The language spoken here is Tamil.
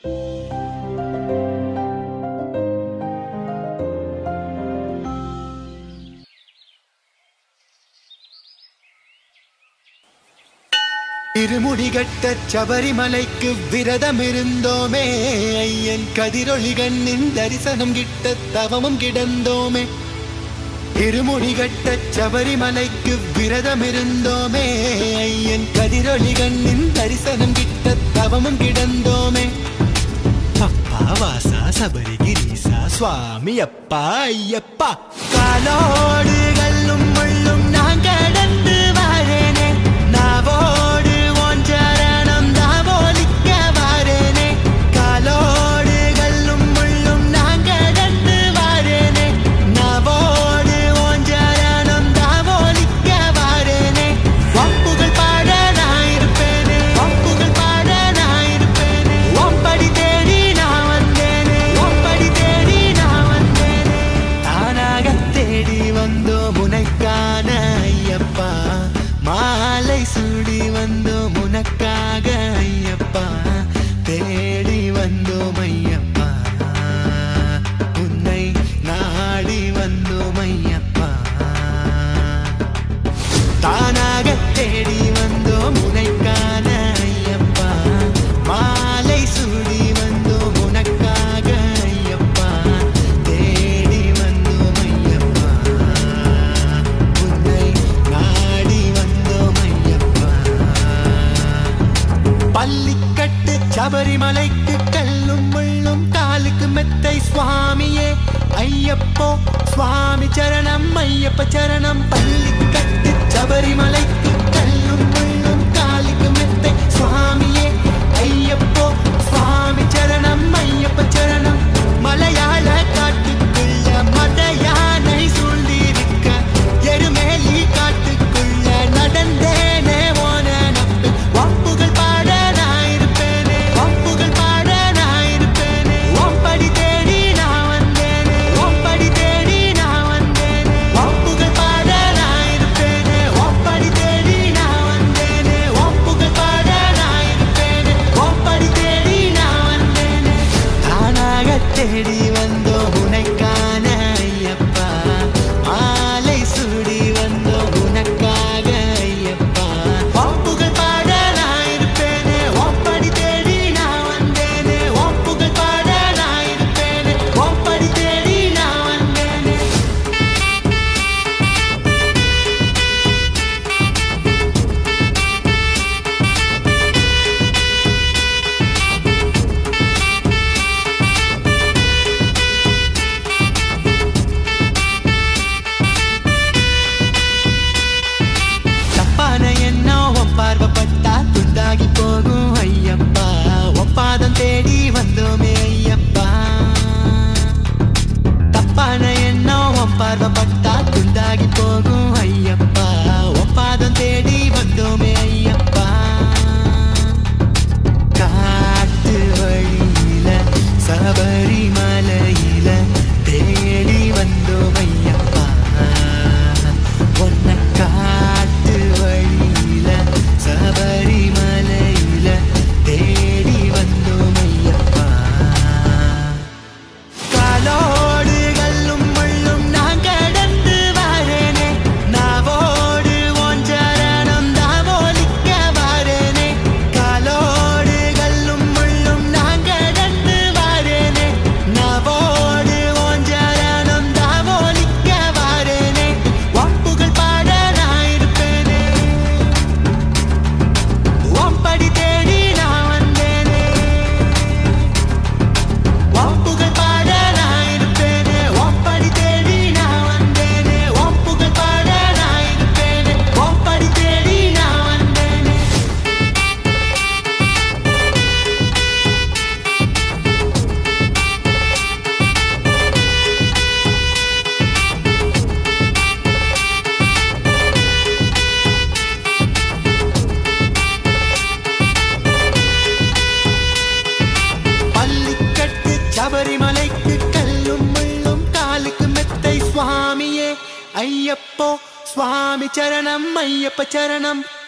இருமுடிகட்ட சபரிமலைக்கு விரதம் இருந்தோமே ஐயன் கதிரொளி கண்ணின் தரிசனம் கிட்ட தவமும் கிடந்தோமே இருமுடிகட்ட சபரிமலைக்கு விரதம் இருந்தோமே ஐயன் கதிரொளி கண்ணின் தரிசனம் கிட்ட தவமும் கிடந்தோமே அப்பா வாசா சபரிகிரீசா சுவாமி அப்பா ஐயப்பா காலோடு கல்லும் முள்ளும் நான் கடந்து வரேனே நாவோடு உன் சரணம் தாவோலிக்க வரேனே காலோடு கல்லும் முள்ளும் நான் கடந்து வரேனே நாவோடு உன் சரணம் தாவோலிக்க வரேனே வம்புகள் பாட நான் இருப்பேனே வம்புகள் பாட நான் இருப்பேனே ஒம்படி தேடி நான் வந்தேனே ஒம்படி தேடி நான் வந்தேனே தானாக தேடி வந்தோம் உனக்கான ஐயப்பா மாலை சூடி வந்தோம் உனக்காக ஐயப்பா தேடி வந்தோம் ஐயப்பா உன்னை நாடி வந்தோம் ஐயப்பா தானாக தேடி வந்தோம் உனைக்கான ஐயப்பா மாலை சூடி வந்தோம் உனக்காக ஐயப்பா தேடி வந்தோம் ஐயப்பா உன்னை நாடி வந்தோம் ஐயப்பா பள்ளிக்கட்டு சபரிமலைக்கு கல்லும் முள்ளும் காலுக்கு மெத்தை சுவாமியே ஐயப்போ சுவாமி சரணம் ஐயப்ப சரணம் பள்ளிக்கட்டு சபரிமலைக்கு கல்லும் முள்ளும் காலுக்கு மெத்தை சுவாமியே ஐயப்போ சுவாமி சரணம் ஐயப்ப சரணம் மலையாள காட்டுக்குள்ள மத யானை சூழ்ந்திருக்க எருமேலி காட்டுக்குள்ள நடந்தேனே ஓன நப்பு வம்புகள் பாட நான் இருப்பேனே வம்புகள் பாட நான் இருப்பேனே ஒம்படி தேடி நான் வந்தேனே ஒம்படி தேடி நான் வந்தேனே வம்புகள் பாட நான் இருப்பேனே ஒம்படி தேடி நான் வந்தேனே வம்புகள் பாட நான் இருப்பேனே ஒம்படி தேடி நான் வந்தேனே தானாக தேடி வந்தோம் உனைக்கான ஐயப்பா மாலை சூடி வந்தோம் உனக்காக ஐயப்பா ஒப்புகள் பாட நான் இருப்பேனே ஒப்படி தேடி நான் வந்தேனே ஒப்புகள் பாட நான் இருப்பேனே ஒப்படி தேடி நான் வந்தேனே தப்பான எண்ணம் உன் பார்வைப்பட்டா துண்டாகி போகும் ஐயப்பா ஒப்பாதம் தேடி வந்தோமே ஐயப்பா தப்பான எண்ணம் உன் பார்வைப்பட்டா துண்டாகி போகும் ஐயப்பா ஒப்பாதம் தேடி வந்தோமே ஐயப்பா காட்டு வழியில சபரிமலையில தேடி வந்தோம் ஐயப்பா உன்னை காட்டு வழியில சபரிமலையில தேடி வந்தோம் ஐயப்பா காலோடு கல்லும் முள்ளும் நான் கடந்து வரேனே நாவோடு உன் சரணம் தாவோலிக்க வரேனே காலோடு கல்லும் முள்ளும் நான் கடந்து வரேனே நாவோடு உன் சரணம் தாவோலிக்க வரேனே வம்புகள் பாட நான் இருப்பேனே ஒம்படி தேடி நான் வந்தேனே வம்புகள் பாட நான் இருப்பேனே ஒம்படி தேடி நான் வந்தேனே வம்புகள் பாட நான் இருப்பேனே ஒம்படி தேடி நான் வந்தேனே பள்ளிக்கட்டு சபரிமலைக்கு கல்லும் முள்ளும் காலுக்கு மெத்தை சுவாமியே ஐயப்போ சுவாமி சரணம் ஐயப்ப சரணம்